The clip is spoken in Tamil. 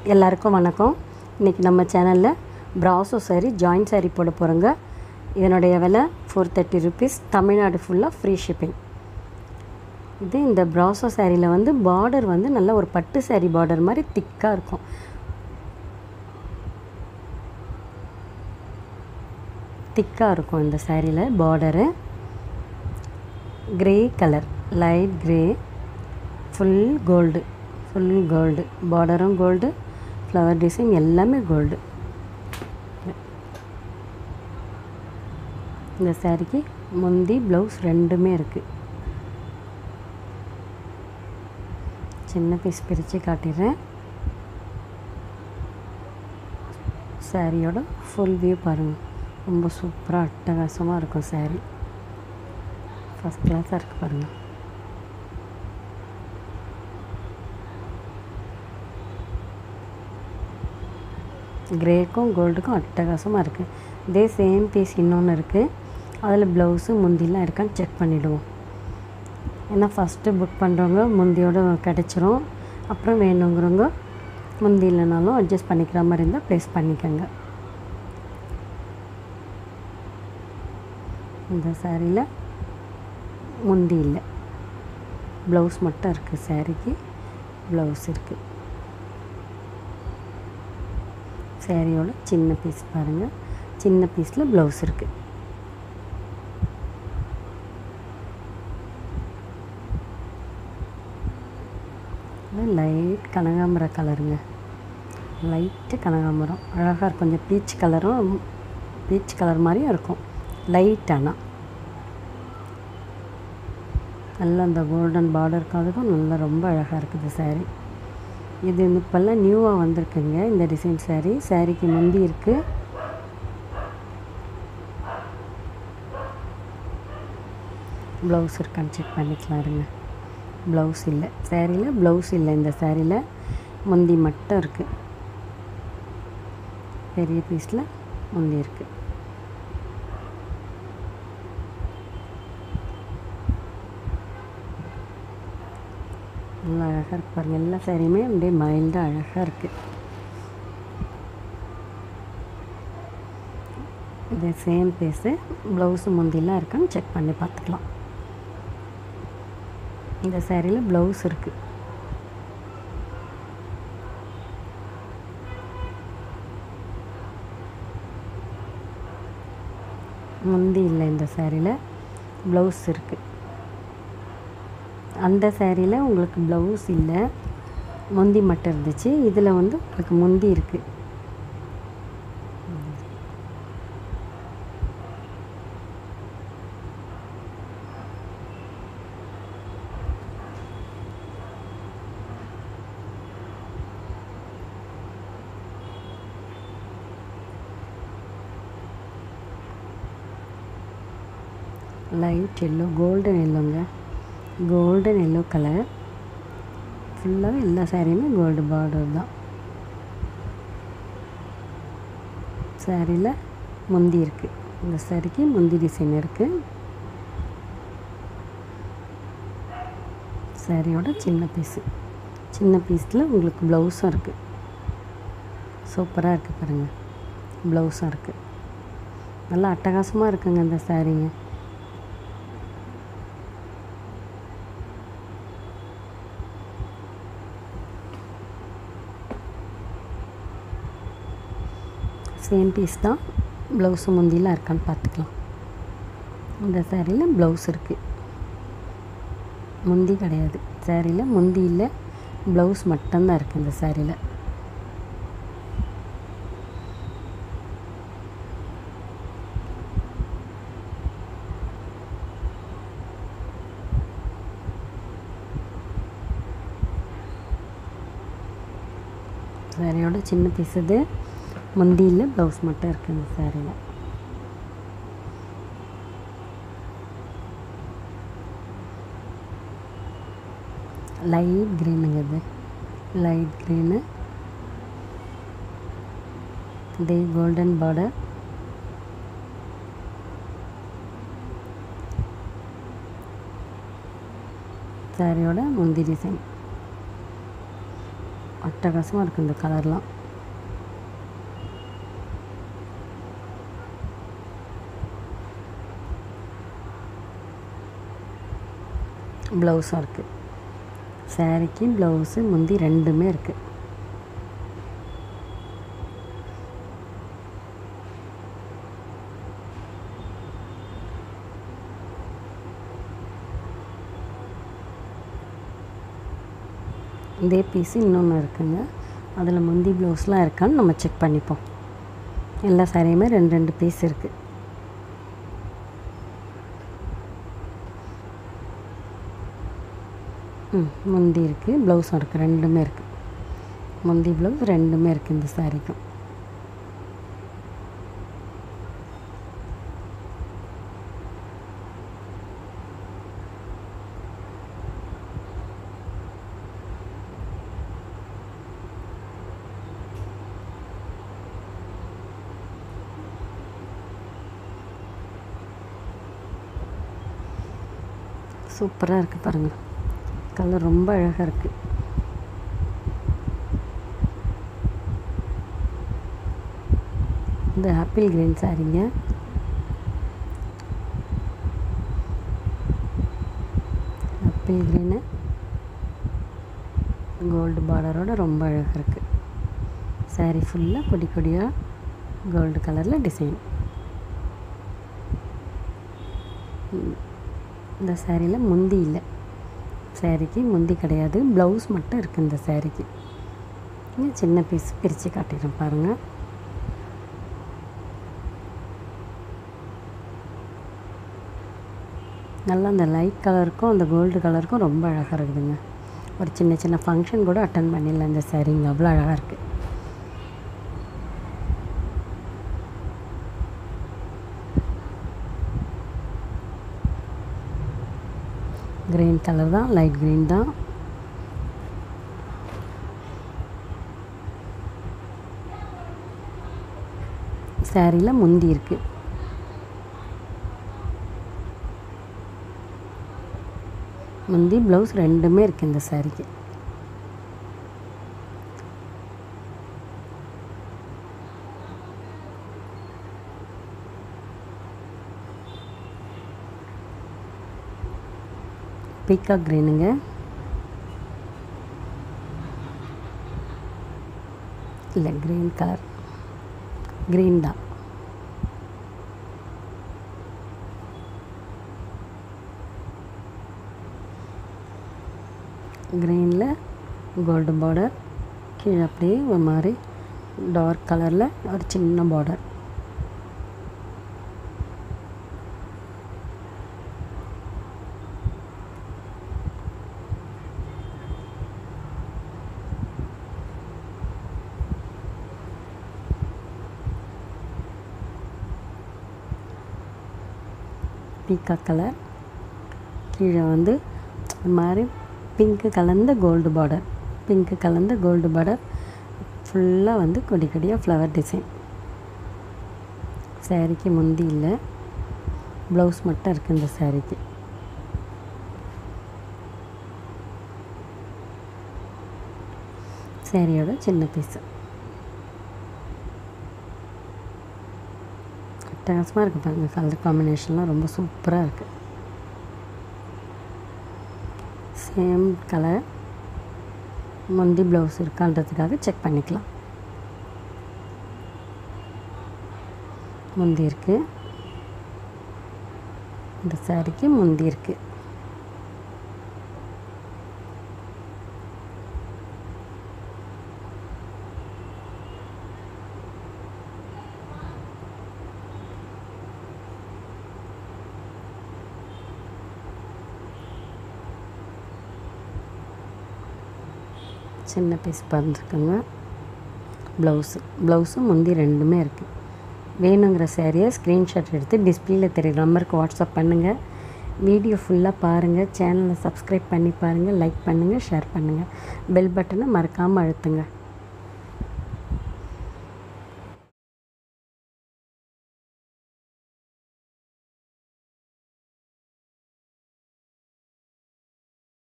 எல்லாருக்கும் வணக்கம் இன்றைக்கி நம்ம சேனலில் ப்ராசோ saree ஜாயின்ட் saree போட போகிறோங்க இதனுடைய விலை ஃபோர் தேர்ட்டி ருபீஸ் தமிழ்நாடு ஃபுல்லாக ஃப்ரீ ஷிப்பிங் இது இந்த ப்ராசோ சாரியில் வந்து பார்டர் வந்து நல்ல ஒரு பட்டு saree பார்டர் மாதிரி திக்காக இருக்கும் திக்காக இருக்கும் இந்த சாரியில் border grey colour light grey full gold full gold பார்டரும் கோல்டு ஃப்ளவர் டிசைன் எல்லாமே கோல்டு இந்த சாரிக்கு முந்தி ப்ளவுஸ் ரெண்டுமே இருக்குது சின்ன பீஸ் பிரித்து காட்டிடுறேன் சாரியோட ஃபுல் வியூ பாருங்கள் ரொம்ப சூப்பராக அட்டகாசமாக இருக்கும் சாரி ஃபஸ்ட் கிளாஸாக இருக்குது பாருங்கள் கிரேக்கும் கோல்டுக்கும் அட்டகாசமாக இருக்குது இதே சேம் பீஸ் இன்னொன்று இருக்குது அதில் ப்ளவுஸு முந்திலாம் இருக்கான்னு செக் பண்ணிவிடுவோம் ஏன்னா ஃபஸ்ட்டு புக் பண்ணுறவங்க முந்தியோட கிடச்சிரும் அப்புறம் வேணுங்கிறவங்க முந்தி இல்லைனாலும் அட்ஜஸ்ட் பண்ணிக்கிற மாதிரி இருந்தால் ப்ளேஸ் பண்ணிக்கோங்க இந்த சாரியில் முந்தி இல்லை ப்ளவுஸ் மட்டும் இருக்குது சாரிக்கு ப்ளவுஸ் இருக்குது சாரியோட சின்ன பீஸ் பாருங்கள் சின்ன பீஸில் ப்ளவுஸ் இருக்குது லைட் கனகாம்பர கலருங்க லைட்டு கனகாம்பரம் அழகாக இருக்கும் கொஞ்சம் பீச் கலரும் பீச் கலர் மாதிரியும் இருக்கும் லைட் ஆனால் நல்லா அந்த கோல்டன் பார்டருக்கு அதுக்கும் நல்லா ரொம்ப அழகாக இருக்குது சாரீ இது இப்போல்லாம் நியூவாக வந்திருக்குங்க இந்த டிசைன் சாரீ சாரீக்கு முந்தி இருக்குது ப்ளவுஸ் இருக்கான்னு செக் பண்ணிக்கலாம் இருங்க ப்ளவுஸ் இல்லை சாரியில் ப்ளவுஸ் இல்லை இந்த சாரியில் முந்தி மட்டும் இருக்குது பெரிய பீஸில் முந்தி இருக்குது நல்லா அழகாக இருக்கு பாருங்கள் எல்லா சாரியுமே அப்படியே மைல்டாக அழகாக இருக்குது இது சேம் பீஸு ப்ளவுஸு முந்திலாம் இருக்கான்னு செக் பண்ணி பார்த்துக்கலாம் இந்த சேரீயில் ப்ளவுஸ் இருக்குது முந்தி இல்லை இந்த சேரீயில் ப்ளவுஸ் இருக்குது அந்த சேரீயில் உங்களுக்கு ப்ளவுஸ் இல்லை முந்தி மட்டும் இருந்துச்சு இதில் வந்து உங்களுக்கு முந்தி இருக்குது லைட் எல்லோ கோல்டன் எல்லோங்க கோல்டன் எல்லோ கலர் ஃபுல்லாகவே எல்லா சாரியுமே கோல்டு பார்டர் தான் சாரியில் முந்தி இருக்குது இந்த சாரிக்கு முந்தி டிசைன் இருக்குது சாரியோட சின்ன பீஸு சின்ன பீஸில் உங்களுக்கு ப்ளவுஸும் இருக்குது சூப்பராக இருக்குது பாருங்கள் ப்ளவுஸும் இருக்குது நல்லா அட்டகாசமாக இருக்குங்க இந்த சாரீங்க சேம் பீஸ் தான் ப்ளவுஸு முந்திலாம் இருக்கான்னு பார்த்துக்கலாம் இந்த சேரீயில் ப்ளவுஸ் இருக்குது முந்தி கிடையாது சேரீயில் முந்தி இல்லை ப்ளவுஸ் மட்டும்தான் இருக்குது இந்த சேரீயில் சாரியோட சின்ன பீஸ் இது முந்தியில் ப்ளவுஸ் மட்டும் இருக்குது இந்த சாரியில் லைட் க்ரீனுங்க இது லைட் க்ரீனு இதே கோல்டன் பார்டர் சாரியோட முந்தி டிசைன் அட்டகாசமாக இருக்குது இந்த கலர்லாம் ப்ளவுஸும் இருக்குது சாரீக்கு ப்ளவுஸு முந்தி ரெண்டுமே இருக்குது இதே பீஸு இன்னொன்று இருக்குங்க அதில் முந்தி ப்ளவுஸ்லாம் இருக்கான்னு நம்ம செக் பண்ணிப்போம் எல்லா சாரியுமே ரெண்டு ரெண்டு பீஸ் இருக்குது ம் முந்தி இருக்குது ப்ளவுஸும் இருக்குது ரெண்டுமே இருக்குது முந்தி ப்ளவுஸ் ரெண்டுமே இருக்குது இந்த சாரிக்கும் சூப்பராக இருக்குது பாருங்கள் கலர் ரொம்ப அழகாக இருக்குது இந்த ஆப்பிள் கிரீன் சாரீங்க ஆப்பிள் க்ரீனு கோல்டு பார்டரோட ரொம்ப அழகாக இருக்குது சாரீ ஃபுல்லாக கொடி கொடியாக கோல்டு கலரில் டிசைன் இந்த சாரியில் முந்தி இல்லை சாரிக்கு முந்தி கிடையாது ப்ளவுஸ் மட்டும் இருக்குது இந்த சாரிக்கு சின்ன பீஸ் பிரித்து காட்டிடுறேன் பாருங்கள் நல்லா அந்த லைட் கலருக்கும் அந்த கோல்டு கலருக்கும் ரொம்ப அழகாக இருக்குதுங்க ஒரு சின்ன சின்ன ஃபங்க்ஷன் கூட அட்டன் பண்ணிடலாம் இந்த சாரீங்க அவ்வளோ அழகாக இருக்குது க்ரீன் கலர் தான் லைட் க்ரீன் தான் சாரியில் முந்தி இருக்குது முந்தி ப்ளவுஸ் ரெண்டுமே இருக்குது இந்த சாரிக்கு பீக்கா க்ரீனுங்க இல்லை க்ரீன் கலர் க்ரீன் தான் க்ரீனில் கோல்டு பார்டர் கீழே அப்படியே ஒரு மாதிரி டார்க் கலரில் ஒரு சின்ன பார்டர் பீக்கா கலர் கீழே வந்து ஒரு மாதிரி பிங்க்கு கலந்த கோல்டு பார்டர் பிங்க்கு கலந்த கோல்டு பார்டர் ஃபுல்லாக வந்து கொடி கொடியாக ஃப்ளவர் டிசைன் சாரிக்கு முந்தி இல்லை ப்ளவுஸ் மட்டும் இருக்குது இந்த சாரிக்கு சாரியோட சின்ன பீஸு அட்டகாசமாக இருக்குது பாருங்கள் கலர் காம்பினேஷன்லாம் ரொம்ப சூப்பராக இருக்குது சேம் கலர் முந்தி ப்ளவுஸ் இருக்கான்றதுக்காக செக் பண்ணிக்கலாம் முந்தி இருக்குது இந்த சாரிக்கு முந்தி இருக்குது சின்ன பீஸ் பார்த்துருக்குங்க ப்ளவுஸு ப்ளவுஸும் முந்தி ரெண்டுமே இருக்குது வேணுங்கிற சேரீயை ஸ்க்ரீன்ஷாட் எடுத்து டிஸ்பிளேயில் தெரியுற நம்பருக்கு வாட்ஸ்அப் பண்ணுங்கள் வீடியோ ஃபுல்லாக பாருங்கள் சேனலை சப்ஸ்கிரைப் பண்ணி பாருங்கள் லைக் பண்ணுங்கள் ஷேர் பண்ணுங்கள் பெல் பட்டனை மறக்காமல் அழுத்துங்க